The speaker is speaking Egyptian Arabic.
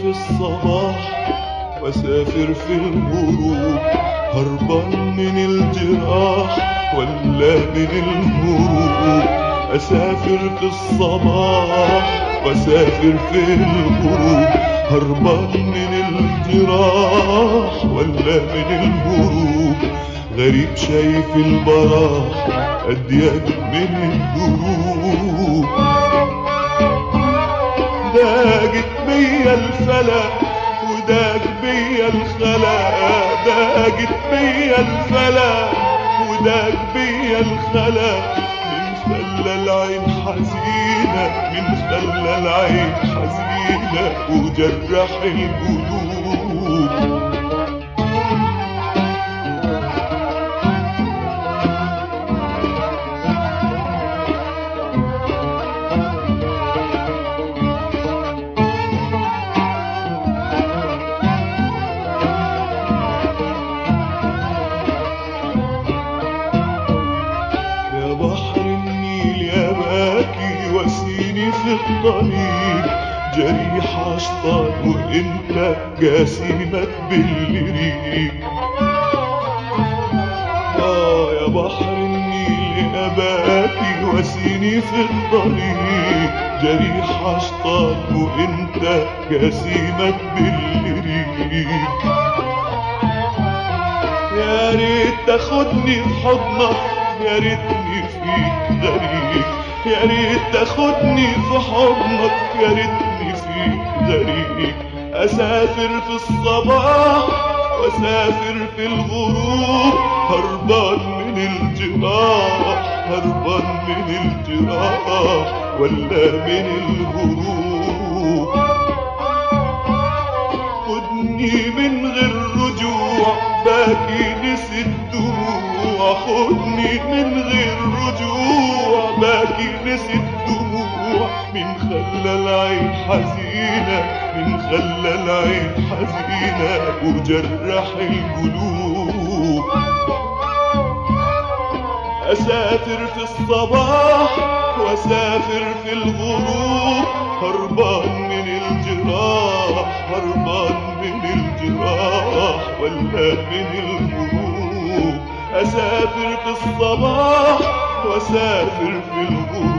في الصباح واسافر في الغروب هربان من الجراح ولا من الهروب اسافر في الصباح واسافر في الغروب هربان من الجراح ولا من الهروب غريب شايف البراح أديك من الدروب داجت بيا الفلا وداج بيا الخلا داجت بيا الفلا وداج بيا الخلا من خلى العين حزينة من خلى العين حزينة وجرح القلوب يا بحر النيل يا باكي وسيني في الطريق جريح اشطر وانت جاسمك بالريق اه يا بحر النيل يا باكي وسيني في الطريق جريح اشطر وانت جاسمك بالريق يا ريت تاخدني في حضنك يا ريتني فيك غريب يا ريت تاخدني في حضنك يا ريتني فيك غريب اسافر في الصباح واسافر في الغروب هربان من الجراح هربان من الجراح ولا من الهروب خدني من غير رجوع باكي نسي الدموع خدني من غير رجوع باكي نسي الدموع من خلى العين حزينة من خلى العين حزينة وجرح القلوب أسافر في الصباح وأسافر في الغروب هربان من الجراح هربان من الجراح ولا من الغروب أسافر في الصباح وأسافر في الغروب